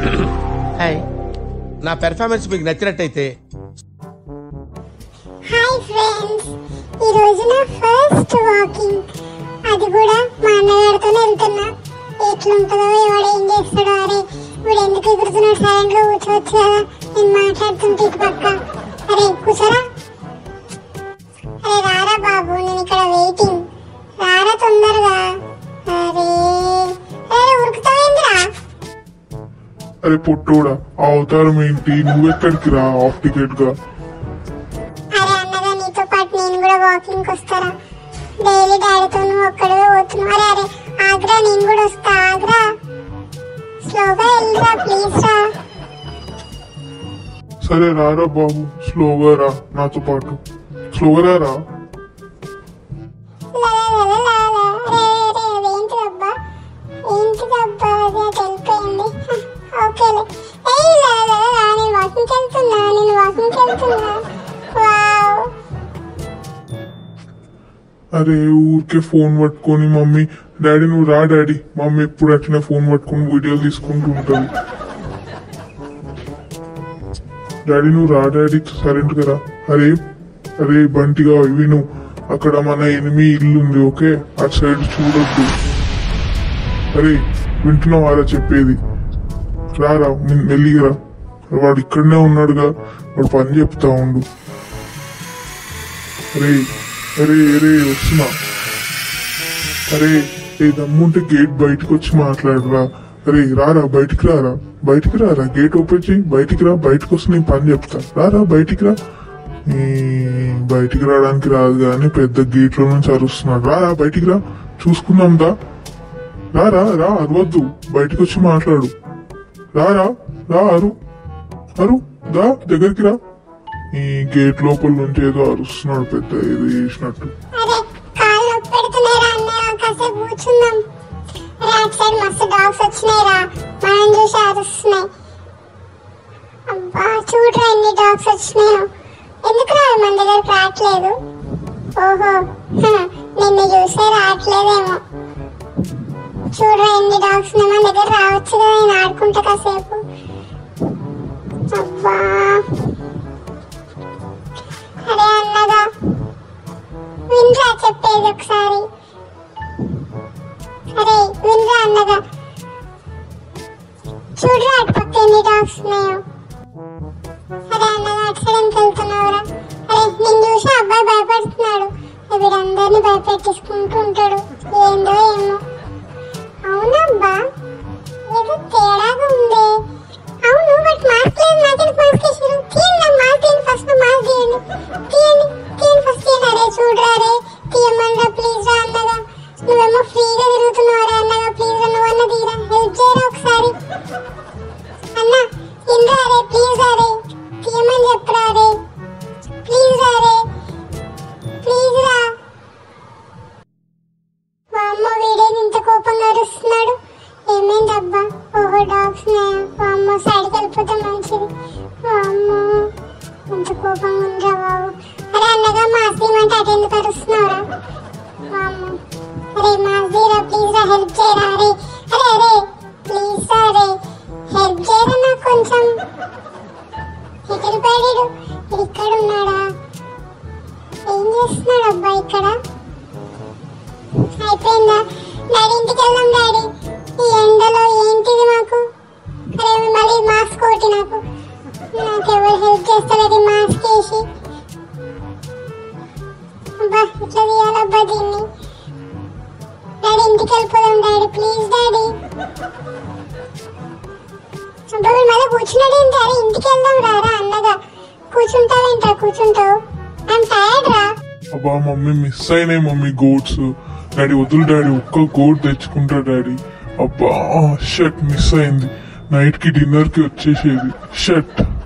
Hi నా performance మీకు నచ్చినట్టయితే హాయ్ ఫ్రెండ్స్ ఈ రోజు నా ఫస్ట్ వాకింగ్ అది కూడా మా అన్నగారితోనే వెళ్తున్నా ఎట్లుంటుందో ఎవడు ఏం చేస్తాడో అరే వీడు ఎందుకు ఎగురుతున్నాడు సైలెంట్ గా కూర్చోవచ్చు కదా నేను మాట్లాడుతుంటే ఇటు పక్క అరే కూర్చోరా అరే రారా బాబు నేను ఇక్కడ వెయిటింగ్ రారా తొందరగా అరే అరే ఉరుకుతావేంద్రా అరే పొట్టోడా ఆ అవతారం ఏంటి నువ్వెక్కడికి రా ఆఫ్ టికెట్ గా అరే అన్నగా నీతో పాటు నేను కూడా వాకింగ్ వస్తారా డైలీ డాడీతో నువ్వు ఒక్కడే పోతున్నావు అరే అరే ఆగ్రా నేను కూడా వస్తా ఆగ్రా స్లోగా వెళ్ళరా ప్లీజ్ రా సరే రారా బాబు స్లోగా రా నాతో పాటు స్లోగా రా లా, లా, లా, లా, లా. అరే అరే అదేంటిదబ్బా ఏంటిదబ్బా అది అటు వెళ్ళిపోయింది హ, ఓకేలే ఏయ్ లా, లా, లా, లా, నేను వాకింగ్కి వెళ్తున్నా నేను వాకింగ్కి వెళ్తున్నా వావ్ అరే ఊరికే ఫోన్ పట్టుకొని మమ్మీ డాడీ నువ్వు రా డాడీ మమ్మీ ఎప్పుడు అట్లనే ఫోన్ పట్టుకొని వీడియోలు తీసుకుంటూ ఉంటుంది డాడీ నువ్వు రా డాడీ సైలెంట్ గా రా అరే అరే బంటిగా విను అక్కడ మన ఎనిమి ఇల్లు ఉంది ఓకే అటు సైడ్ చూడొద్దు అరే వింటున్నావారా చెప్పేది రారా మె- మెల్లిగా రా వాడు ఇక్కడనే ఉన్నాడుగా వాడు పని చెప్తా ఉండు అరే అరే అరే వస్తున్నా అరే ఏ దమ్ముంటే గేట్ బయటకు వచ్చి మాట్లాడరా అరే రారా బయటికి రారా బయటికి రారా గేట్ ఓపెన్ చేయి బయటికి రా బయటకు వస్తే నేను పని చెప్తా రారా బయటికి రా ఈ బయటికి రావడానికి రాదు కానీ పెద్ద గేట్ లో నుంచి అరుస్తున్నాడు రారా బయటికి రా చూసుకుందాం దా రారా రా అరవద్దు బయటికి వచ్చి మాట్లాడు రారా రా అరు అరు దా దగ్గరికి రా ఈ గేట్ లోపల నుంచి ఏదో అరుస్తున్నాడు పెద్ద ఏదో చేసినట్టు అరే కాళ్ళు నొప్పి పెడుతున్నాయిరా అన్నయ్య కాసేపు కూర్చుందాం అరే అటు సైడ్ మస్తు డాగ్స్ వచ్చినాయిరా మనం చూసి అరుస్తున్నాయి అబ్బా చూడరా ఎన్ని డాగ్స్ వచ్చినాయో ఎందుకు రా మన దగ్గరకు రావట్లేదు ఓహో హ, నిన్ను చూసే రావట్లేదేమో చూడరా ఎన్ని డాగ్స్ ఉన్నాయి మన దగ్గర రావచ్చు కదా నేను ఆడుకుంటా కాసేపు అబ్బా అరే అన్నగా వినరా చెప్పేది ఒకసారి అరే వినరా అన్నగా చూడరా అటు పక్క ఎన్ని డాగ్స్ ఉన్నాయో అరే అన్నగా అటు సైడ్ ఎందుకు వెళ్తున్నావురా అరే నేను చూసి ఆ అబ్బాయి భయపడుతున్నాడు వీడందరినీ భయపెట్టించుకుంటూ ఉంటాడు ఏందో ఏమో అవునబ్బా ఏదో తేడాగా ఉంది అవును బట్ మాస్క్ లేదు నాకెందుకు మాస్క్ వేసారు తీయండి మాస్క్ తీయండి ఫస్ట్ మాస్క్ తీయండి తీయండి తీయండి ఫస్ట్ తీయండి అరే చూడరా రే తీయమనరా ప్లీజ్ రా అన్నగా నువ్వేమో ఫ్రీగా తిరుగుతున్నావు రా అన్నగా ప్లీజ్ రా నువ్వన్న తీరా హెల్ప్ చేయరా ఒకసారి అన్న ఇంద్రా రే ప్లీజ్ రే తీయమని చెప్పురా రే ప్లీజ్ రే ప్లీజ్ రా మా అమ్మ వీడేది ఇంత కోపంగా అరుస్తున్నాడు ఏమైందబ్బా ఓహో డాగ్స్ ఉన్నాయా అమ్మ సైడ్కి వెళ్ళిపోతే మంచిది అమ్మ ఎంత కోపంగా ఉందిరా బాబు అరే అన్నగా మాస్ తీయమంటే అటు ఎందుకు అరుస్తున్నావురా అమ్మ అరే మాస్ తీరా ప్లీజ్ రా హెల్ప్ చేయరా అరే అరే అరే ప్లీజ్ రా అరే హెల్ప్ చేయరా నాకు కొంచెం ఎక్కడ పడాడు ఇక్కడ ఉన్నాడా ఏం చేస్తున్నాడు అబ్బా ఇక్కడ అయిపోయిందా డాడీ ఇంటికి వెళ్దాం డాడీ ఈ ఎండలో ఏంటిది మాకు అరే మళ్ళీ మాస్క్ ఒకటి నాకు నాకు ఎవరు హెల్ప్ చేస్తలేదు ఈ మాస్క్ వేసి అబ్బా ఇట్లా తీయాలబ్బా దీన్ని డాడీ ఇంటికి వెళ్ళిపోదాం డాడీ ప్లీజ్ డాడీ అబ్బా వీడు మళ్ళీ కూర్చున్నాడు ఏంటి అరే ఇంటికి వెళ్దాం రారా అన్నగా కూర్చుంటావేంట్రా కూర్చుంటావు ఐమ్ టైర్డ్ రా అబ్బా మమ్మీ మిస్ అయినాయి మమ్మీ గోట్స్ డాడీ వదులు డాడీ ఒక్క గోట్ తెచ్చుకుంటా డాడీ అబ్బా షర్ట్ మిస్ అయింది నైట్ కి డిన్నర్ కి వచ్చేసేది షర్ట్